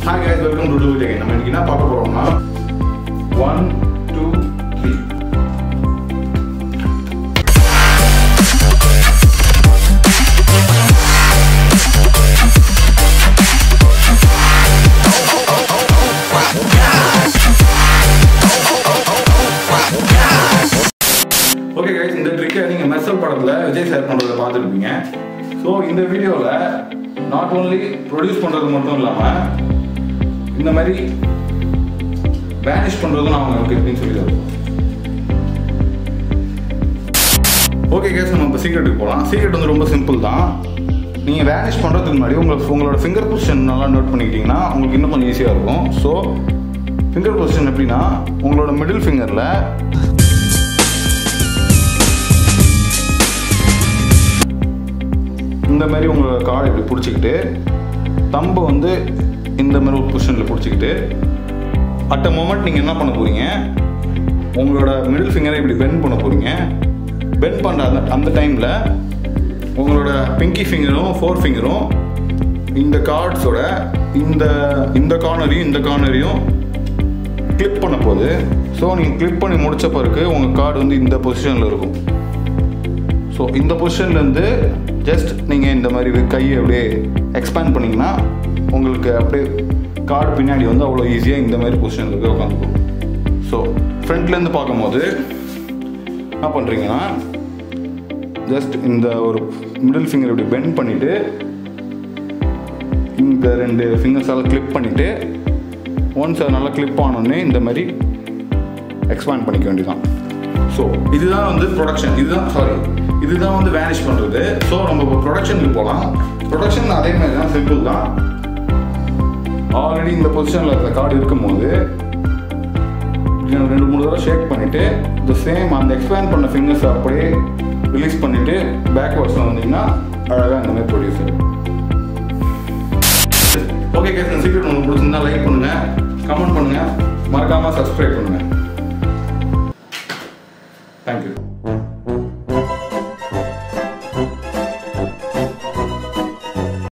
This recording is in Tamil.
hi guys welcome to do it நம்ம இன்னைக்கு என்ன பார்க்க போறோம்னா one two three okay guys இந்த ட்ரிக்கை நீங்கள் மெர்சல் படத்தில் விஜய் சார் பண்ணுறதை பார்த்துருப்பீங்க ஸோ இந்த வீடியோவில் நாட் ஓன்லி ப்ரொடியூஸ் பண்ணுறது மட்டும் இல்லாமல் இந்த மாதிரி வேனிஷ் பண்ணுறதும் நான் உங்களுக்கு எப்படின்னு சொல்லி தருவோம் ஓகே கேஸ் நம்ம இப்போ சீக்ரெட்டுக்கு போகலாம் சீக்ரெட் வந்து ரொம்ப சிம்பிள் தான் நீங்கள் வேனிஷ் பண்ணுறதுக்கு முன்னாடி உங்களுக்கு உங்களோட ஃபிங்கர் பொசிஷன் நல்லா நோட் பண்ணிக்கிட்டிங்கன்னா உங்களுக்கு இன்னும் கொஞ்சம் ஈஸியாக இருக்கும் ஸோ ஃபிங்கர் பொசிஷன் எப்படின்னா உங்களோட மிடில் ஃபிங்கரில் இந்த மாதிரி உங்களோட கால் இப்படி பிடிச்சிக்கிட்டு தம்பை வந்து இந்த மாதிரி ஒரு பொசிஷனில் பிடிச்சிக்கிட்டு அட் அ மொமெண்ட் நீங்கள் என்ன பண்ண போகிறீங்க உங்களோட மிடில் ஃபிங்கரை இப்படி பெண்ட் பண்ண போகிறீங்க பெண்ட் பண்ணுற அந்த அந்த டைமில் உங்களோட பிங்கி ஃபிங்கரும் ஃபோர் ஃபிங்கரும் இந்த கார்ட்ஸோட இந்த இந்த கார்னரையும் இந்த கார்னரையும் கிளிப் பண்ண போகுது ஸோ நீங்கள் கிளிப் பண்ணி முடிச்ச பிறகு உங்கள் கார்டு வந்து இந்த பொசிஷனில் இருக்கும் ஸோ இந்த பொசிஷன்லேருந்து ஜஸ்ட் நீங்கள் இந்த மாதிரி கையை அப்படியே எக்ஸ்பேண்ட் பண்ணிங்கன்னா உங்களுக்கு அப்படியே கார்டு பின்னாடி வந்து அவ்வளோ ஈஸியாக இந்த மாதிரி பொசிஷனில் போய் உட்காந்துக்கும் ஸோ ஃப்ரண்ட்லேருந்து பார்க்கும்போது என்ன பண்ணுறீங்கன்னா ஜஸ்ட் இந்த ஒரு மிடில் ஃபிங்கர் இப்படி பெண்ட் பண்ணிவிட்டு இந்த ரெண்டு ஃபிங்கர்ஸால் கிளிப் பண்ணிவிட்டு ஒன்ஸ் அது நல்லா கிளிப் ஆனோடனே இந்த மாதிரி எக்ஸ்பேண்ட் பண்ணிக்க வேண்டியதான் ஸோ இதுதான் வந்து ப்ரொடக்ஷன் இதுதான் சாரி இதுதான் வந்து வேனிஷ் பண்ணுறது ஸோ நம்ம இப்போ ப்ரொடக்ஷனுக்கு போகலாம் ப்ரொடக்ஷன் அதே மாதிரி தான் சிம்பிள் தான் ஆல்ரெடி இந்த பொசிஷனில் இருக்கிற கார்டு இருக்கும்போது இப்படி நம்ம ரெண்டு மூணு தடவை ஷேக் பண்ணிவிட்டு இந்த சேம் அந்த எக்ஸ்பேண்ட் பண்ண ஃபிங்கர்ஸ் அப்படியே ரிலீஸ் பண்ணிவிட்டு பேக்வர்ட்ஸில் வந்தீங்கன்னா அழகாக இந்த மாதிரி ப்ரொடியூஸ் ஆகும் ஓகே கேஸ் இந்த சீக்கிரம் உங்களுக்கு பிடிச்சிருந்தா லைக் பண்ணுங்கள் கமெண்ட் பண்ணுங்கள் மறக்காமல் சப்ஸ்கிரைப் பண்ணுங்கள் தேங்க்யூ